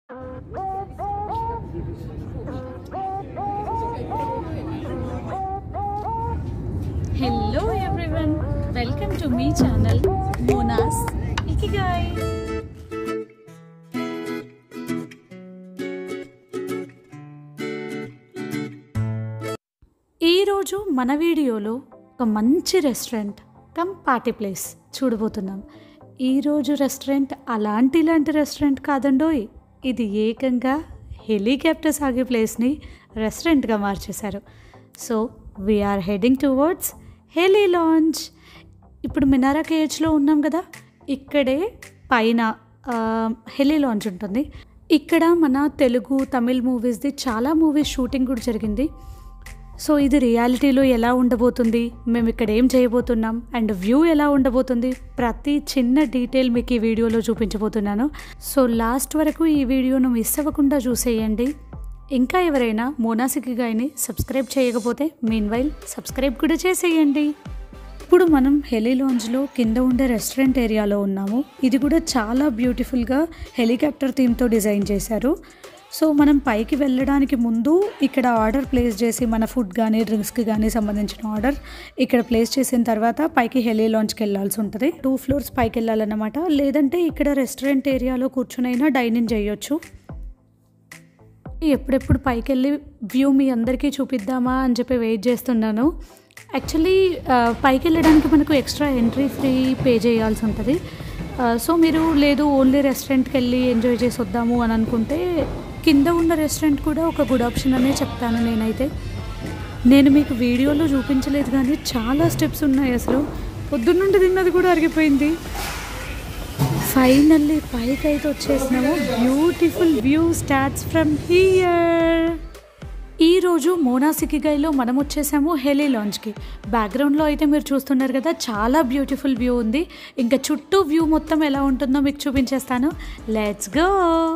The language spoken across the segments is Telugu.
Hello everyone, welcome to me channel Mona's Ikigai. ఈరోజు మన వీడియోలో ఒక మంచి రెస్టారెంట్ కమ్ పార్టీ ప్లేస్ చూడబోతున్నాం ఈరోజు రెస్టారెంట్ అలాంటి ఇలాంటి రెస్టారెంట్ కాదండోయ్ ఇది ఏకంగా హెలికాప్టర్ సాగే ప్లేస్ని రెస్టారెంట్గా మార్చేశారు so we're heading towards heli launch ఇప్పుడు మినారా కేహెచ్లో ఉన్నాం కదా ఇక్కడే పైన ఆ, హెలీ లాంచ్ ఉంటుంది ఇక్కడ మన తెలుగు తమిళ్ మూవీస్ది చాలా మూవీస్ షూటింగ్ కూడా జరిగింది సో ఇది రియాలిటీలో ఎలా ఉండబోతుంది మేము ఇక్కడ ఏం చేయబోతున్నాం అండ్ వ్యూ ఎలా ఉండబోతుంది ప్రతి చిన్న డీటెయిల్ మీకు ఈ వీడియోలో చూపించబోతున్నాను సో లాస్ట్ వరకు ఈ వీడియోను మిస్ అవ్వకుండా చూసేయండి ఇంకా ఎవరైనా మోనాసికి గాయని సబ్స్క్రైబ్ చేయకపోతే మీన్ వైల్ సబ్స్క్రైబ్ కూడా చేసేయండి ఇప్పుడు మనం హెలీ లాంజ్లో కింద ఉండే రెస్టారెంట్ ఏరియాలో ఉన్నాము ఇది కూడా చాలా బ్యూటిఫుల్గా హెలికాప్టర్ థీమ్తో డిజైన్ చేశారు సో మనం పైకి వెళ్ళడానికి ముందు ఇక్కడ ఆర్డర్ ప్లేస్ చేసి మన ఫుడ్ కానీ డ్రింక్స్కి కానీ సంబంధించిన ఆర్డర్ ఇక్కడ ప్లేస్ చేసిన తర్వాత పైకి హెలీ లాంచ్కి వెళ్ళాల్సి ఉంటుంది టూ ఫ్లోర్స్ పైకి వెళ్ళాలన్నమాట లేదంటే ఇక్కడ రెస్టారెంట్ ఏరియాలో కూర్చునైనా డైనింగ్ చేయొచ్చు ఎప్పుడెప్పుడు పైకి వెళ్ళి వ్యూ మీ అందరికీ చూపిద్దామా అని చెప్పి వెయిట్ చేస్తున్నాను యాక్చువల్లీ ఆ, పైకి వెళ్ళడానికి మనకు ఎక్స్ట్రా ఎంట్రీ ఫ్రీ పే చేయాల్సి ఉంటుంది ఆ, సో మీరు లేదు ఓన్లీ రెస్టారెంట్కి వెళ్ళి ఎంజాయ్ చేసి వద్దాము అని అనుకుంటే కింద ఉన్న రెస్టారెంట్ కూడా ఒక గుడ్ ఆప్షన్ అనే చెప్తాను నేనైతే నేను మీకు వీడియోలో చూపించలేదు కానీ చాలా స్టెప్స్ ఉన్నాయి అసలు పొద్దున్నుండి తిన్నది కూడా అరిగిపోయింది ఫైనల్లీ పైకి అయితే వచ్చేసినాము beautiful view starts from here ఈరోజు మోనాసికిగైలో మనం వచ్చేసాము హెలీ లాంచ్కి బ్యాక్గ్రౌండ్లో అయితే మీరు చూస్తున్నారు కదా చాలా బ్యూటిఫుల్ వ్యూ ఉంది ఇంకా చుట్టూ వ్యూ మొత్తం ఎలా ఉంటుందో మీకు చూపించేస్తాను లెట్స్ గో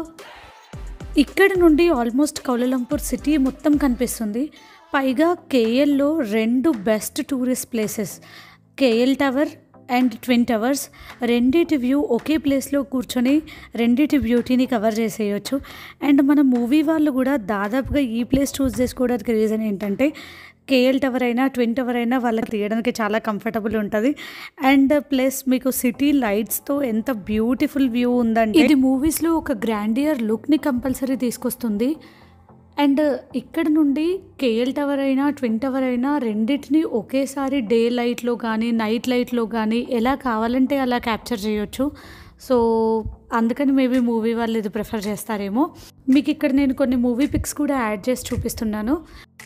ఇక్కడ నుండి ఆల్మోస్ట్ కౌలలంపూర్ సిటీ మొత్తం కనిపిస్తుంది పైగా కేఎల్లో రెండు best tourist places KL tower and twin towers రెండిటి వ్యూ ఒకే ప్లేస్లో కూర్చొని రెండిటి బ్యూటీని కవర్ చేసేయచ్చు అండ్ మన మూవీ వాళ్ళు కూడా దాదాపుగా ఈ ప్లేస్ చూస్ చేసుకోవడానికి రీజన్ ఏంటంటే కేఎల్ టవర్ అయినా ట్విన్ టవర్ అయినా వాళ్ళకి తీయడానికి చాలా కంఫర్టబుల్ ఉంటుంది అండ్ ప్లస్ మీకు సిటీ లైట్స్తో ఎంత బ్యూటిఫుల్ వ్యూ ఉందంటే ఇది మూవీస్లో ఒక గ్రాండియర్ లుక్ని కంపల్సరీ తీసుకొస్తుంది అండ్ ఇక్కడ నుండి కేఎల్ టవర్ అయినా ట్విన్ టవర్ అయినా రెండింటిని ఒకేసారి డే లైట్లో కానీ నైట్ లైట్లో కానీ ఎలా కావాలంటే అలా క్యాప్చర్ చేయొచ్చు సో అందుకని మేబీ మూవీ వాళ్ళు ఇది ప్రిఫర్ చేస్తారేమో మీకు ఇక్కడ నేను కొన్ని మూవీ పిక్స్ కూడా యాడ్ చేసి చూపిస్తున్నాను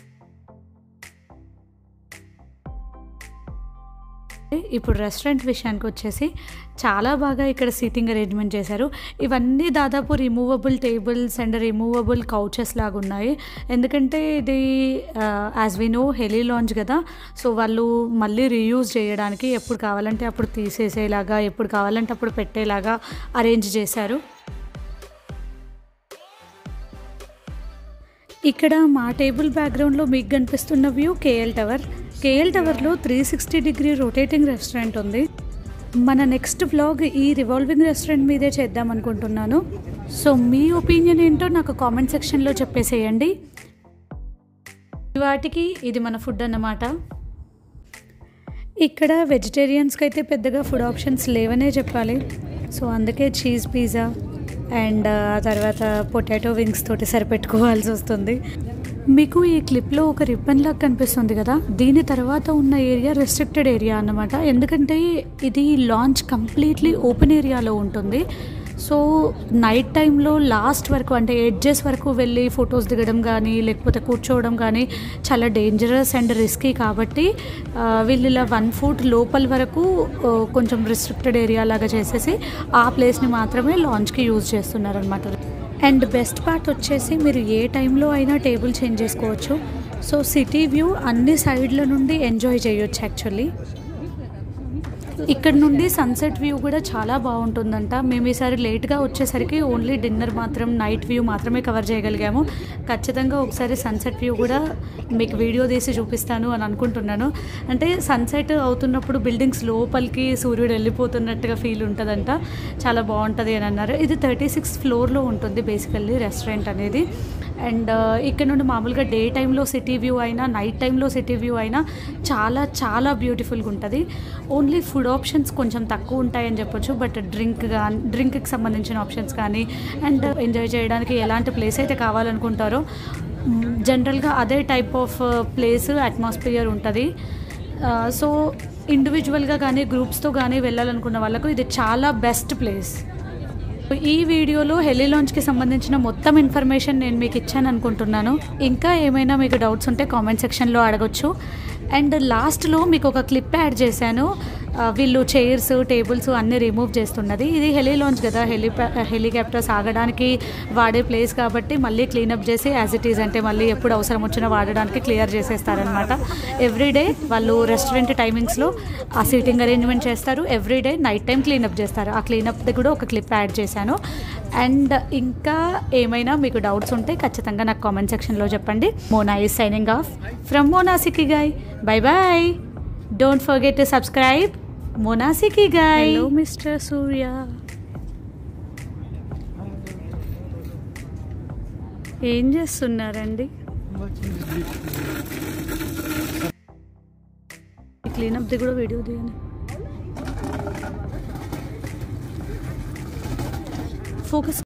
ఇప్పుడు రెస్టారెంట్ విషయానికి వచ్చేసి చాలా బాగా ఇక్కడ సీటింగ్ అరేంజ్మెంట్ చేశారు ఇవన్నీ దాదాపు removable tables and removable couches లాగా ఉన్నాయి ఎందుకంటే ఇది as we know heli lounge కదా సో వాళ్ళు మళ్ళీ రీయూజ్ చేయడానికి ఎప్పుడు కావాలంటే అప్పుడు తీసేసేలాగా ఎప్పుడు కావాలంటే అప్పుడు పెట్టేలాగా అరేంజ్ చేశారు ఇక్కడ మా టేబుల్ బ్యాక్గ్రౌండ్లో మీకు కనిపిస్తున్న వ్యూ కేఎల్ టవర్ కేఎల్ టవర్లో three sixty degree rotating restaurant ఉంది మన నెక్స్ట్ వ్లాగ్ ఈ రివాల్వింగ్ రెస్టారెంట్ మీదే చేద్దాం అనుకుంటున్నాను సో మీ ఒపీనియన్ ఏంటో నాకు కామెంట్ సెక్షన్లో చెప్పేసేయండి వాటికి ఇది మన ఫుడ్ అన్నమాట ఇక్కడ వెజిటేరియన్స్కి అయితే పెద్దగా ఫుడ్ ఆప్షన్స్ లేవనే చెప్పాలి సో అందుకే చీజ్ పిజ్జా అండ్ ఆ తర్వాత పొటాటో వింగ్స్ తోటి సరిపెట్టుకోవాల్సి వస్తుంది మీకు ఈ క్లిప్లో ఒక రిబ్బన్ లాగా కనిపిస్తుంది కదా దీని తర్వాత ఉన్న ఏరియా రెస్ట్రిక్టెడ్ ఏరియా అన్నమాట ఎందుకంటే ఇది లాంచ్ కంప్లీట్లీ ఓపెన్ ఏరియాలో ఉంటుంది సో నైట్ టైంలో లాస్ట్ వరకు అంటే ఎడ్జెస్ వరకు వెళ్ళి ఫొటోస్ దిగడం కానీ లేకపోతే కూర్చోవడం కానీ చాలా డేంజరస్ అండ్ రిస్కీ కాబట్టి ఆ, వీళ్ళు ఇలా వన్ ఫుట్ లోపల వరకు ఆ, కొంచెం రిస్ట్రిక్టెడ్ ఏరియా లాగా చేసేసి ఆ ప్లేస్ని మాత్రమే లాంచ్కి యూజ్ చేస్తున్నారనమాట అండ్ బెస్ట్ పార్ట్ వచ్చేసి మీరు ఏ టైంలో అయినా టేబుల్ చేంజ్ చేసుకోవచ్చు సో సిటీ వ్యూ అన్ని సైడ్ల నుండి ఎంజాయ్ చేయొచ్చు యాక్చువల్లీ ఇక్కడ నుండి సన్సెట్ వ్యూ కూడా చాలా బాగుంటుందంట మేము ఈసారి లేట్గా వచ్చేసరికి ఓన్లీ డిన్నర్ మాత్రం నైట్ వ్యూ మాత్రమే కవర్ చేయగలిగాము ఖచ్చితంగా ఒకసారి సన్సెట్ వ్యూ కూడా మీకు వీడియో తీసి చూపిస్తాను అని అనుకుంటున్నాను అంటే సన్సెట్ అవుతున్నప్పుడు బిల్డింగ్స్ లోపలికి సూర్యుడు వెళ్ళిపోతున్నట్టుగా ఫీల్ ఉంటుందంట చాలా బాగుంటుంది అని అన్నారు ఇది థర్టీ సిక్స్ ఫ్లోర్లో ఉంటుంది బేసికల్లీ రెస్టారెంట్ అనేది అండ్ ఇక్కడ నుండి మామూలుగా డే టైంలో సిటీ వ్యూ అయినా నైట్ టైంలో సిటీ వ్యూ అయినా చాలా చాలా బ్యూటిఫుల్గా ఉంటుంది ఓన్లీ ఫుడ్ ఆప్షన్స్ కొంచెం తక్కువ ఉంటాయని చెప్పొచ్చు బట్ డ్రింక్ కానీ డ్రింక్కి సంబంధించిన ఆప్షన్స్ కానీ అండ్ ఎంజాయ్ చేయడానికి ఎలాంటి ప్లేస్ అయితే కావాలనుకుంటారో జనరల్గా అదే టైప్ ఆఫ్ ప్లేస్ అట్మాస్ఫియర్ ఉంటుంది సో ఇండివిజువల్గా కానీ గ్రూప్స్తో కానీ వెళ్ళాలనుకున్న వాళ్ళకు ఇది చాలా బెస్ట్ ప్లేస్ ఈ వీడియోలో హెలీ లాంచ్కి సంబంధించిన మొత్తం ఇన్ఫర్మేషన్ నేను మీకు ఇచ్చాను అనుకుంటున్నాను ఇంకా ఏమైనా మీకు డౌట్స్ ఉంటే కామెంట్ సెక్షన్లో అడగొచ్చు అండ్ లాస్ట్లో మీకు ఒక క్లిప్ యాడ్ చేశాను ఆ, వీళ్ళు చైర్స్ టేబుల్స్ అన్నీ రిమూవ్ చేస్తున్నది ఇది హెలీ లాంచ్ కదా హెలీ హెలికాప్టర్స్ ఆగడానికి వాడే ప్లేస్ కాబట్టి మళ్ళీ క్లీనప్ చేసి యాజ్ ఇట్ ఈజ్ అంటే మళ్ళీ ఎప్పుడు అవసరం వచ్చినా వాడడానికి క్లియర్ చేసేస్తారనమాట ఎవ్రీడే వాళ్ళు రెస్టారెంట్ టైమింగ్స్లో ఆ సీటింగ్ అరేంజ్మెంట్ చేస్తారు ఎవ్రీడే నైట్ టైం క్లీనప్ చేస్తారు ఆ క్లీనప్ది కూడా ఒక క్లిప్ యాడ్ చేశాను అండ్ ఇంకా ఏమైనా మీకు డౌట్స్ ఉంటే ఖచ్చితంగా నాకు కామెంట్ సెక్షన్లో చెప్పండి Mona is signing off from Mona Sikigai bye bye don't forget to subscribe Mona Sikigai hello mister Surya ఏం చేస్తున్నారండి క్లీనప్ది కూడా వీడియో తీయండి ఫోకస్